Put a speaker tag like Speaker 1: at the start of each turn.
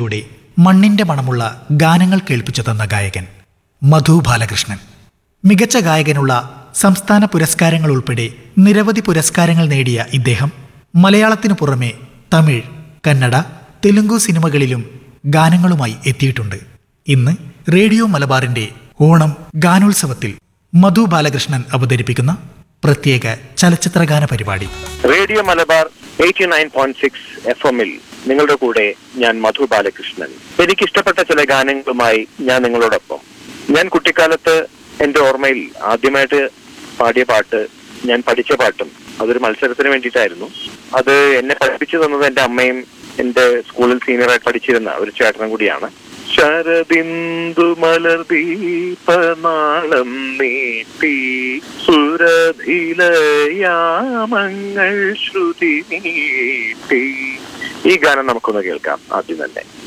Speaker 1: ശൈലിയിലൂടെ മണ്ണിന്റെ മണമുള്ള ഗാനങ്ങൾ കേൾപ്പിച്ചു തന്ന ഗായകൻ മധു ബാലകൃഷ്ണൻ മികച്ച ഗായകനുള്ള സംസ്ഥാന പുരസ്കാരങ്ങൾ ഉൾപ്പെടെ നിരവധി പുരസ്കാരങ്ങൾ നേടിയ ഇദ്ദേഹം മലയാളത്തിനു പുറമെ തമിഴ് കന്നഡ തെലുങ്കു സിനിമകളിലും ഗാനങ്ങളുമായി എത്തിയിട്ടുണ്ട് ഇന്ന് റേഡിയോ മലബാറിന്റെ ഓണം ഗാനോത്സവത്തിൽ മധു ബാലകൃഷ്ണൻ അവതരിപ്പിക്കുന്ന പ്രത്യേക ചലച്ചിത്രഗാന പരിപാടി
Speaker 2: radio Malabar eighty nine point six F എമ്മിൽ നിങ്ങളുടെ കൂടെ ഞാൻ മധു ബാലകൃഷ്ണൻ എനിക്കിഷ്ടപ്പെട്ട ചില ഗാനങ്ങളുമായി ഞാൻ നിങ്ങളോടൊപ്പം ഞാൻ കുട്ടിക്കാലത്ത് എന്റെ ഓർമ്മയിൽ ആദ്യമായിട്ട് പാടിയ പാട്ട് ഞാൻ പഠിച്ച പാട്ടും അതൊരു മത്സരത്തിന് വേണ്ടിയിട്ടായിരുന്നു അത് എന്നെ പഠിപ്പിച്ചു തന്നത് എന്റെ അമ്മയും എന്റെ സ്കൂളിൽ സീനിയറായി പഠിച്ചിരുന്ന ഒരു ചേട്ടനും കൂടിയാണ് ശരദിന്ദു മലർദീപനാളം നീട്ടി സുരഭിലയാമങ്ങൾ ശ്രുതി നീട്ടി ഈ ഗാനം നമുക്കൊന്ന് കേൾക്കാം ആദ്യം തന്നെ